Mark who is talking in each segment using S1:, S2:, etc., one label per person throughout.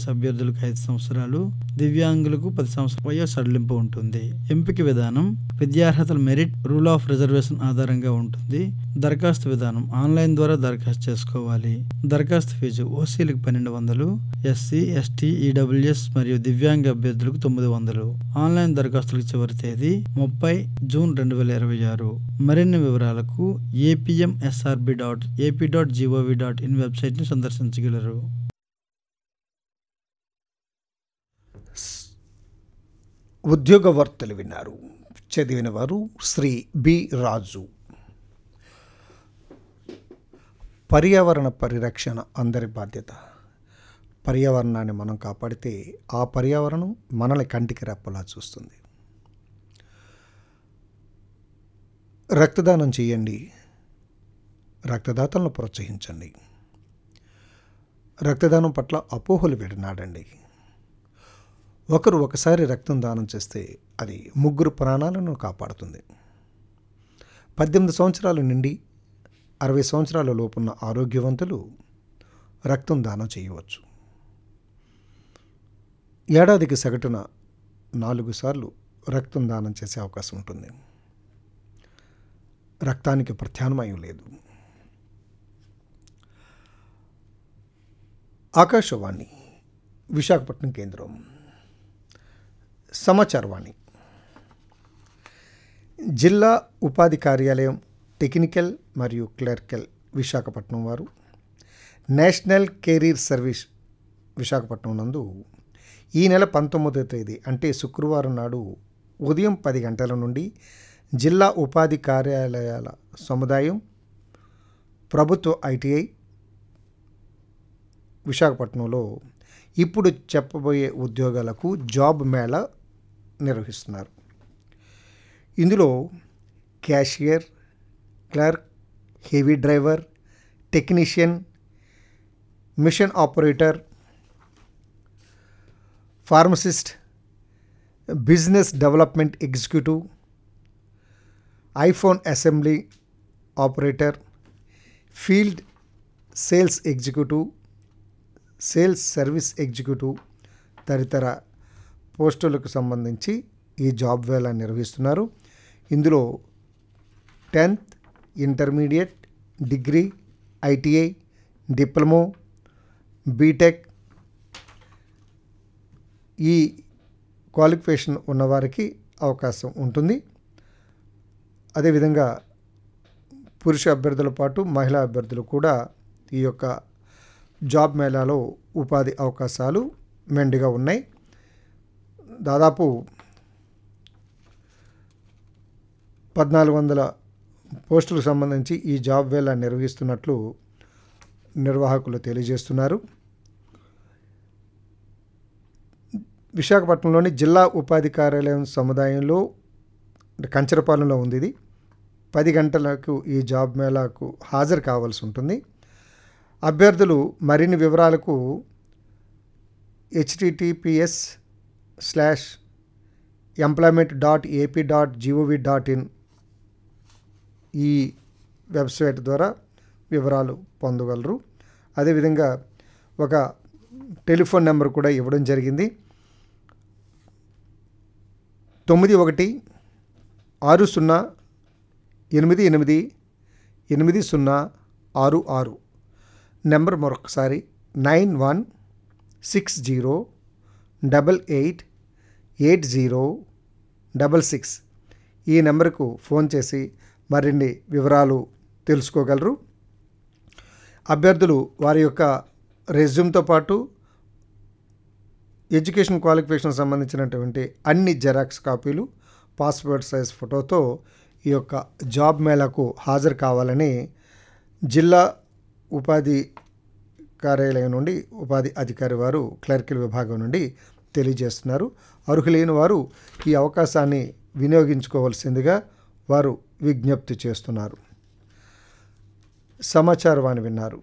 S1: వయసు అభ్యర్థులకు ఐదు సంవత్సరాలు దివ్యాంగులకు పది సంవత్సరాల వయో సడలింపు ఉంటుంది ఎంపిక విధానం విద్యార్హతల మెరిట్ రూల్ ఆఫ్ రిజర్వేషన్ ఆధారంగా ఉంటుంది దరఖాస్తు విధానం ఆన్లైన్ ద్వారా దరఖాస్తు చేసుకోవాలి దరఖాస్తు ఫీజు ఓసీలకు పన్నెండు వందలు ఎస్సీ ఎస్టీ ఈడబ్ల్యూఎస్ మరియు దివ్యాంగ అభ్యర్థులకు తొమ్మిది వందలు ఆన్లైన్ దరఖాస్తులకు చివరి తేదీ ముప్పై జూన్ రెండు వేల ఇరవై ఆరు మరిన్ని వివరాలకు A P M S R B dot AP dot G O V dot in వెబ్సైట్ని సందర్శించగలరు
S2: ఉద్యోగ వార్తలు విన్నారు చదివిన వారు శ్రీ బి రాజు పర్యావరణ పరిరక్షణ అందరి బాధ్యత పర్యావరణాన్ని మనం కాపాడితే ఆ పర్యావరణం మనల్ని కంటికి రెప్పలా చూస్తుంది రక్తదానం చేయండి రక్తదాతలను ప్రోత్సహించండి రక్తదానం పట్ల అపోహలు విడనాడండి ఒకరు ఒకసారి రక్తం దానం చేస్తే అది ముగ్గురు ప్రాణాలను కాపాడుతుంది పద్దెనిమిది సంవత్సరాల నుండి అరవై సంవత్సరాల లోపున్న ఆరోగ్యవంతులు రక్తం దానం చేయవచ్చు ఏడాదికి సగటున నాలుగు సార్లు రక్తం దానం చేసే అవకాశం ఉంటుంది రక్తానికి ప్రత్యామ్నాయం లేదు ఆకాశవాణి విశాఖపట్నం కేంద్రం సమాచారవాణి జిల్లా ఉపాధి కార్యాలయం టెక్నికల్ మరియు క్లర్కల్ విశాఖపట్నం వారు నేషనల్ కెరీర్ సర్వీస్ విశాఖపట్నం నందు ఈ నెల పంతొమ్మిదవ తేదీ అంటే శుక్రవారం నాడు ఉదయం పది గంటల నుండి జిల్లా ఉపాధి కార్యాలయాల సముదాయం ప్రభుత్వ ఐటీఐ విశాఖపట్నంలో ఇప్పుడు చెప్పబోయే ఉద్యోగాలకు జాబ్ మేళా నిర్వహిస్తున్నారు ఇందులో cashier clerk heavy driver technician machine operator pharmacist business development executive iPhone assembly operator field sales executive sales service executive తదితర పోస్టులకు సంబంధించి ఈ జాబ్ వేళ నిర్వహిస్తున్నారు ఇందులో tenth intermediate degree ITI diploma BTech ఈ క్వాలిఫికేషన్ ఉన్నవారికి అవకాశం ఉంటుంది అదేవిధంగా పురుష అభ్యర్థుల పాటు మహిళా అభ్యర్థులు కూడా ఈ యొక్క జాబ్ మేళాలో ఉపాధి అవకాశాలు మెండుగా ఉన్నాయి దాదాపు పద్నాలుగు వందల పోస్టులకు సంబంధించి ఈ జాబ్ వేళ నిర్వహిస్తున్నట్లు నిర్వాహకులు తెలియజేస్తున్నారు విశాఖపట్నంలోని జిల్లా ఉపాధి కార్యాలయం సముదాయంలో కంచరపాలెంలో ఉంది ఇది పది గంటలకు ఈ జాబ్ మేళాకు హాజరు కావాల్సి ఉంటుంది అభ్యర్థులు మరిన్ని వివరాలకు HTTPS slash employment dot AP dot G O V dot in ఈ వెబ్సైట్ ద్వారా వివరాలు పొందగలరు అదేవిధంగా ఒక టెలిఫోన్ నెంబర్ కూడా ఇవ్వడం జరిగింది తొమ్మిది ఒకటి ఆరు సున్నా ఎనిమిది ఎనిమిది ఎనిమిది సున్నా ఆరు ఆరు నెంబర్ మరొకసారి nine one six zero double eight eight zero double six ఈ నెంబర్కు ఫోన్ చేసి మరిన్ని వివరాలు తెలుసుకోగలరు అభ్యర్థులు వారి యొక్క రెజ్యూమ్తో పాటు ఎడ్యుకేషన్ క్వాలిఫికేషన్ సంబంధించినటువంటి అన్ని జెరాక్స్ కాపీలు పాస్పోర్ట్ సైజ్ ఫోటోతో ఈ యొక్క జాబ్ మేళాకు హాజరు కావాలని జిల్లా ఉపాధి కార్యాలయం నుండి ఉపాధి అధికారి వారు క్లర్కిల్ విభాగం నుండి తెలియజేస్తున్నారు అర్హులైన వారు ఈ అవకాశాన్ని వినియోగించుకోవాల్సిందిగా వారు విజ్ఞప్తి చేస్తున్నారు సమాచారవాణి విన్నారు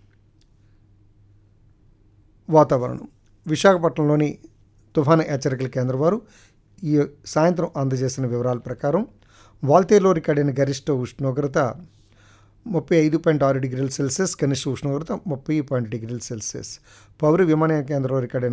S2: వాతావరణం విశాఖపట్నంలోని తుఫాను హెచ్చరికల కేంద్రం వారు ఈ సాయంత్రం అందజేసిన వివరాల ప్రకారం వాల్తేరులో రికార్డైన గరిష్ట ఉష్ణోగ్రత ముప్పై ఐదు పాయింట్ ఆరు డిగ్రీల సెల్సియస్ కనిష్ట ఉష్ణోగ్రత ముప్పై పాయింట్ డిగ్రీల సెల్సియస్ పౌర విమానయాన కేంద్రంలో రికార్డైన